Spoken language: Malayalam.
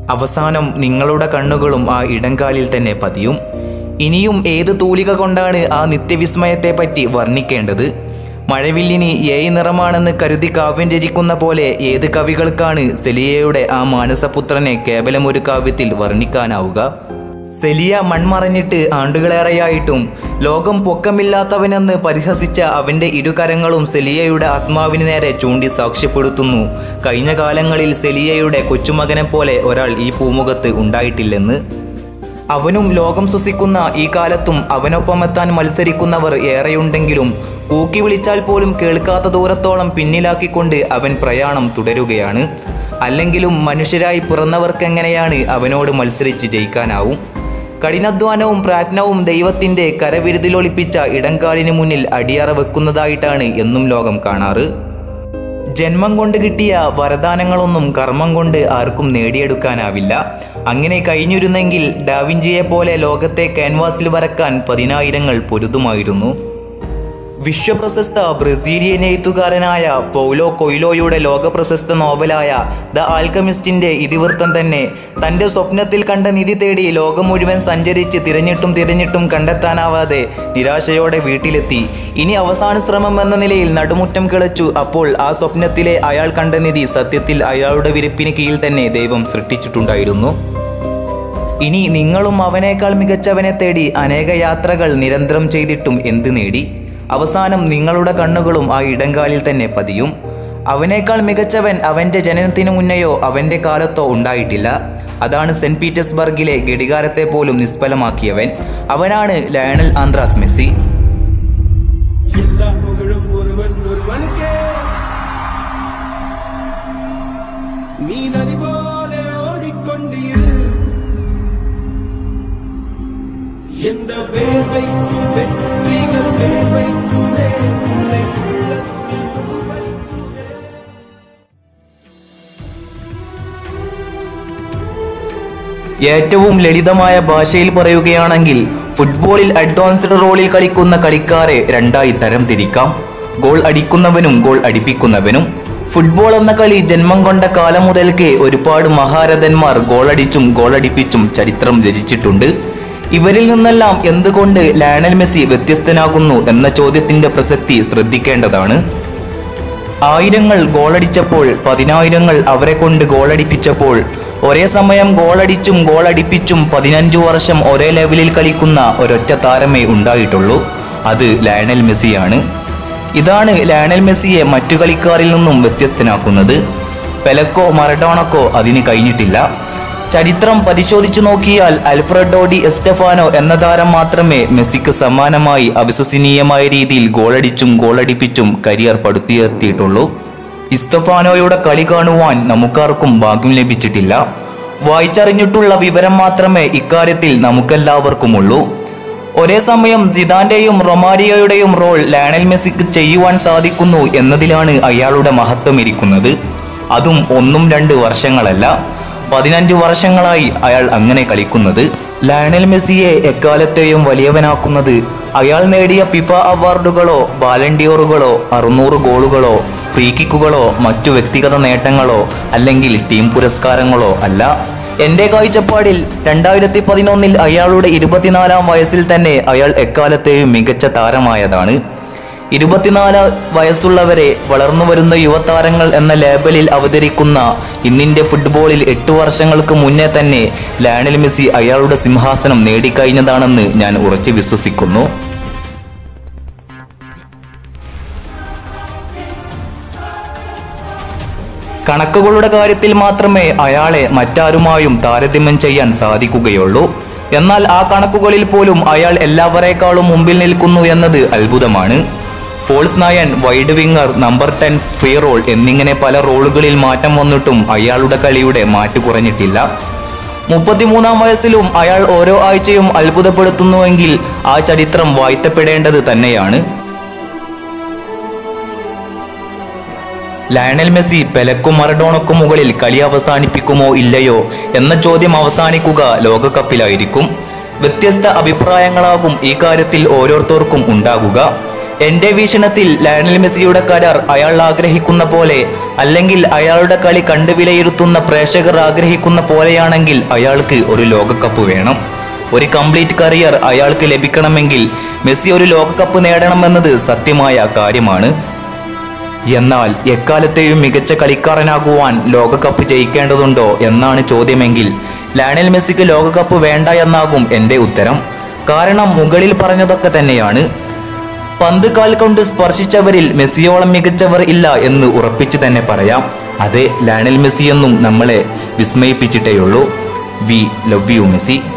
അവസാനം നിങ്ങളുടെ കണ്ണുകളും ആ ഇടംകാലിൽ തന്നെ പതിയും ഇനിയും ഏത് തൂലിക കൊണ്ടാണ് ആ നിത്യവിസ്മയത്തെ പറ്റി വർണ്ണിക്കേണ്ടത് മഴവില്ലിനി ഏഴ് നിറമാണെന്ന് കരുതി കാവ്യം രചിക്കുന്ന പോലെ ഏത് കവികൾക്കാണ് സെലിയയുടെ ആ മാനസപുത്രനെ കേവലം ഒരു കാവ്യത്തിൽ വർണ്ണിക്കാനാവുക സെലിയ മൺമറഞ്ഞിട്ട് ആണ്ടുകളേറെയായിട്ടും ലോകം പൊക്കമില്ലാത്തവനെന്ന് പരിഹസിച്ച അവൻ്റെ ഇരുകരങ്ങളും സെലിയയുടെ ആത്മാവിന് നേരെ ചൂണ്ടി സാക്ഷ്യപ്പെടുത്തുന്നു കഴിഞ്ഞ കാലങ്ങളിൽ സെലിയയുടെ കൊച്ചുമകനെ പോലെ ഒരാൾ ഈ പൂമുഖത്ത് ഉണ്ടായിട്ടില്ലെന്ന് അവനും ലോകം ശ്വസിക്കുന്ന ഈ കാലത്തും അവനൊപ്പമെത്താൻ മത്സരിക്കുന്നവർ ഏറെയുണ്ടെങ്കിലും കൂക്കി വിളിച്ചാൽ പോലും കേൾക്കാത്ത ദൂരത്തോളം പിന്നിലാക്കിക്കൊണ്ട് അവൻ പ്രയാണം തുടരുകയാണ് അല്ലെങ്കിലും മനുഷ്യരായി പിറന്നവർക്കെങ്ങനെയാണ് അവനോട് മത്സരിച്ച് ജയിക്കാനാവും കഠിനാധ്വാനവും പ്രാജ്ഞവും ദൈവത്തിൻ്റെ കരവിരുതിലൊളിപ്പിച്ച ഇടംകാലിന് മുന്നിൽ അടിയറ വെക്കുന്നതായിട്ടാണ് എന്നും ലോകം കാണാറ് ജന്മം കൊണ്ട് കിട്ടിയ വരദാനങ്ങളൊന്നും കർമ്മം കൊണ്ട് ആർക്കും നേടിയെടുക്കാനാവില്ല അങ്ങനെ കഴിഞ്ഞിരുന്നെങ്കിൽ ഡാവിഞ്ചിയെ പോലെ ലോകത്തെ ക്യാൻവാസിൽ വരക്കാൻ പതിനായിരങ്ങൾ പൊരുതുമായിരുന്നു വിശ്വപ്രശസ്ത ബ്രസീലിയൻ എഴുത്തുകാരനായ പൗലോ കൊയ്ലോയുടെ ലോകപ്രശസ്ത നോവലായ ദ ആൽക്കമിസ്റ്റിന്റെ ഇതിവൃത്തം തന്നെ തന്റെ സ്വപ്നത്തിൽ കണ്ട നിധി തേടി ലോകം മുഴുവൻ സഞ്ചരിച്ച് തിരഞ്ഞിട്ടും തിരഞ്ഞിട്ടും കണ്ടെത്താനാവാതെ നിരാശയോടെ വീട്ടിലെത്തി ഇനി അവസാന ശ്രമം എന്ന നിലയിൽ നടുമുറ്റം കിളച്ചു അപ്പോൾ ആ സ്വപ്നത്തിലെ അയാൾ കണ്ട നിധി സത്യത്തിൽ അയാളുടെ വിരിപ്പിന് കീഴിൽ തന്നെ ദൈവം സൃഷ്ടിച്ചിട്ടുണ്ടായിരുന്നു ഇനി നിങ്ങളും അവനേക്കാൾ മികച്ചവനെ തേടി അനേക യാത്രകൾ നിരന്തരം ചെയ്തിട്ടും എന്ത് നേടി അവസാനം നിങ്ങളുടെ കണ്ണുകളും ആ ഇടങ്കാലിൽ തന്നെ പതിയും അവനേക്കാൾ മികച്ചവൻ അവൻ്റെ ജനനത്തിനു മുന്നെയോ അവൻ്റെ കാലത്തോ ഉണ്ടായിട്ടില്ല അതാണ് സെന്റ് പീറ്റേഴ്സ്ബർഗിലെ ഘടികാരത്തെ പോലും നിഷ്ഫലമാക്കിയവൻ അവനാണ് ലയണൽ ആന്ത്രാസ് മെസ്സി எல்லா புகழும் ஒருவன் ஒருவனுக்கே நீ நதி போல ஓடிக்கொண்டிரு எந்த வேர்வைக்கும் வெற்றிகள் வேர்வைக்குள்ளே உன்னை உள்ளத்தில் உருவைக்குள்ளே ഏറ്റവും ലളിതമായ ഭാഷയിൽ പറയുകയാണെങ്കിൽ ഫുട്ബോളിൽ അഡ്വാൻസ്ഡ് റോളിൽ കളിക്കുന്ന കളിക്കാരെ രണ്ടായി തരം തിരിക്കാം ഗോൾ അടിക്കുന്നവനും ഗോൾ അടിപ്പിക്കുന്നവനും ഫുട്ബോൾ എന്ന കളി ജന്മം കൊണ്ട കാലം മുതൽക്കേ ഒരുപാട് മഹാരഥന്മാർ ഗോളടിച്ചും ഗോളടിപ്പിച്ചും ചരിത്രം രചിച്ചിട്ടുണ്ട് ഇവരിൽ നിന്നെല്ലാം എന്തുകൊണ്ട് ലയണൽ മെസ്സി വ്യത്യസ്തനാകുന്നു എന്ന ചോദ്യത്തിന്റെ പ്രസക്തി ശ്രദ്ധിക്കേണ്ടതാണ് ആയിരങ്ങൾ ഗോളടിച്ചപ്പോൾ പതിനായിരങ്ങൾ അവരെ കൊണ്ട് ഗോളടിപ്പിച്ചപ്പോൾ ഒരേ സമയം ഗോളടിച്ചും ഗോളടിപ്പിച്ചും പതിനഞ്ചു വർഷം ഒരേ ലെവലിൽ കളിക്കുന്ന ഒരൊറ്റ താരമേ ഉണ്ടായിട്ടുള്ളൂ അത് ലയണൽ മെസ്സിയാണ് ഇതാണ് ലയണൽ മെസ്സിയെ മറ്റു കളിക്കാരിൽ നിന്നും വ്യത്യസ്തനാക്കുന്നത് പെലക്കോ മറഡോണക്കോ അതിന് കഴിഞ്ഞിട്ടില്ല ചരിത്രം പരിശോധിച്ചു നോക്കിയാൽ അൽഫ്രഡോ ഡി എസ്റ്റഫാനോ എന്ന താരം മാത്രമേ മെസ്സിക്ക് സമാനമായി അവിശ്വസനീയമായ രീതിയിൽ ഗോളടിച്ചും ഗോളടിപ്പിച്ചും കരിയർ പടുത്തിയെത്തിയിട്ടുള്ളൂ ഇസ്തഫാനോയുടെ കളി കാണുവാൻ നമുക്കാർക്കും ഭാഗ്യം ലഭിച്ചിട്ടില്ല വായിച്ചറിഞ്ഞിട്ടുള്ള വിവരം മാത്രമേ ഇക്കാര്യത്തിൽ നമുക്കെല്ലാവർക്കുമുള്ളൂ ഒരേ സമയം സിദാന്റെയും റൊമാരിയോയുടെയും റോൾ ലയണൽ മെസ്സിക്ക് ചെയ്യുവാൻ സാധിക്കുന്നു എന്നതിലാണ് അയാളുടെ മഹത്വം ഇരിക്കുന്നത് അതും ഒന്നും രണ്ട് വർഷങ്ങളല്ല പതിനഞ്ച് വർഷങ്ങളായി അയാൾ അങ്ങനെ കളിക്കുന്നത് ലയണൽ മെസ്സിയെ എക്കാലത്തെയും വലിയവനാക്കുന്നത് അയാൾ നേടിയ ഫിഫ അവാർഡുകളോ ബാലൻഡിയോറുകളോ അറുന്നൂറ് ഗോളുകളോ ഫ്രീ കിക്കുകളോ മറ്റു വ്യക്തിഗത നേട്ടങ്ങളോ അല്ലെങ്കിൽ ടീം പുരസ്കാരങ്ങളോ അല്ല എന്റെ കാഴ്ചപ്പാടിൽ രണ്ടായിരത്തി പതിനൊന്നിൽ അയാളുടെ ഇരുപത്തിനാലാം വയസ്സിൽ തന്നെ അയാൾ എക്കാലത്തെയും മികച്ച താരമായതാണ് ഇരുപത്തിനാല് വയസ്സുള്ളവരെ വളർന്നു വരുന്ന യുവതാരങ്ങൾ എന്ന ലേബലിൽ അവതരിക്കുന്ന ഇന്നിന്റെ ഫുട്ബോളിൽ എട്ടു വർഷങ്ങൾക്ക് മുന്നേ തന്നെ ലയണൽ മെസ്സി അയാളുടെ സിംഹാസനം നേടിക്കഴിഞ്ഞതാണെന്ന് ഞാൻ ഉറച്ചു വിശ്വസിക്കുന്നു കണക്കുകളുടെ കാര്യത്തിൽ മാത്രമേ അയാളെ മറ്റാരുമായും താരതമ്യം ചെയ്യാൻ സാധിക്കുകയുള്ളൂ എന്നാൽ ആ കണക്കുകളിൽ പോലും അയാൾ എല്ലാവരേക്കാളും മുമ്പിൽ നിൽക്കുന്നു എന്നത് അത്ഭുതമാണ് false nine wide winger number ten free role എന്നിങ്ങനെ പല റോളുകളിൽ മാറ്റം വന്നിട്ടും അയാളുടെ കളിയുടെ മാറ്റു കുറഞ്ഞിട്ടില്ല മുപ്പത്തിമൂന്നാം വയസ്സിലും അയാൾ ഓരോ ആഴ്ചയും അത്ഭുതപ്പെടുത്തുന്നുവെങ്കിൽ ആ ചരിത്രം വാഴ്ത്തപ്പെടേണ്ടത് തന്നെയാണ് ലയണൽ മെസ്സി പെലക്കും മറഡോണക്കും മുകളിൽ കളി അവസാനിപ്പിക്കുമോ ഇല്ലയോ എന്ന ചോദ്യം അവസാനിക്കുക ലോകകപ്പിലായിരിക്കും വ്യത്യസ്ത അഭിപ്രായങ്ങളാകും ഈ കാര്യത്തിൽ ഓരോരുത്തർക്കും ഉണ്ടാകുക എന്റെ വീക്ഷണത്തിൽ ലയണൽ മെസ്സിയുടെ കരാർ അയാൾ ആഗ്രഹിക്കുന്ന പോലെ അല്ലെങ്കിൽ അയാളുടെ കളി കണ്ടു വിലയിരുത്തുന്ന പ്രേക്ഷകർ ആഗ്രഹിക്കുന്ന പോലെയാണെങ്കിൽ അയാൾക്ക് ഒരു ലോകകപ്പ് വേണം ഒരു കംപ്ലീറ്റ് കരിയർ അയാൾക്ക് ലഭിക്കണമെങ്കിൽ മെസ്സി ഒരു ലോകകപ്പ് നേടണമെന്നത് സത്യമായ കാര്യമാണ് എന്നാൽ എക്കാലത്തെയും മികച്ച കളിക്കാരനാകുവാൻ ലോകകപ്പ് ജയിക്കേണ്ടതുണ്ടോ എന്നാണ് ചോദ്യമെങ്കിൽ ലയണൽ മെസ്സിക്ക് ലോകകപ്പ് വേണ്ട എന്നാകും എൻ്റെ ഉത്തരം കാരണം മുകളിൽ പറഞ്ഞതൊക്കെ തന്നെയാണ് പന്ത് കാൽ കൊണ്ട് സ്പർശിച്ചവരിൽ മെസ്സിയോളം മികച്ചവർ ഇല്ല എന്ന് ഉറപ്പിച്ചു തന്നെ പറയാം അതെ ലയണൽ മെസ്സി എന്നും നമ്മളെ വിസ്മയിപ്പിച്ചിട്ടേയുള്ളൂ വി ലവ് യു മെസ്സി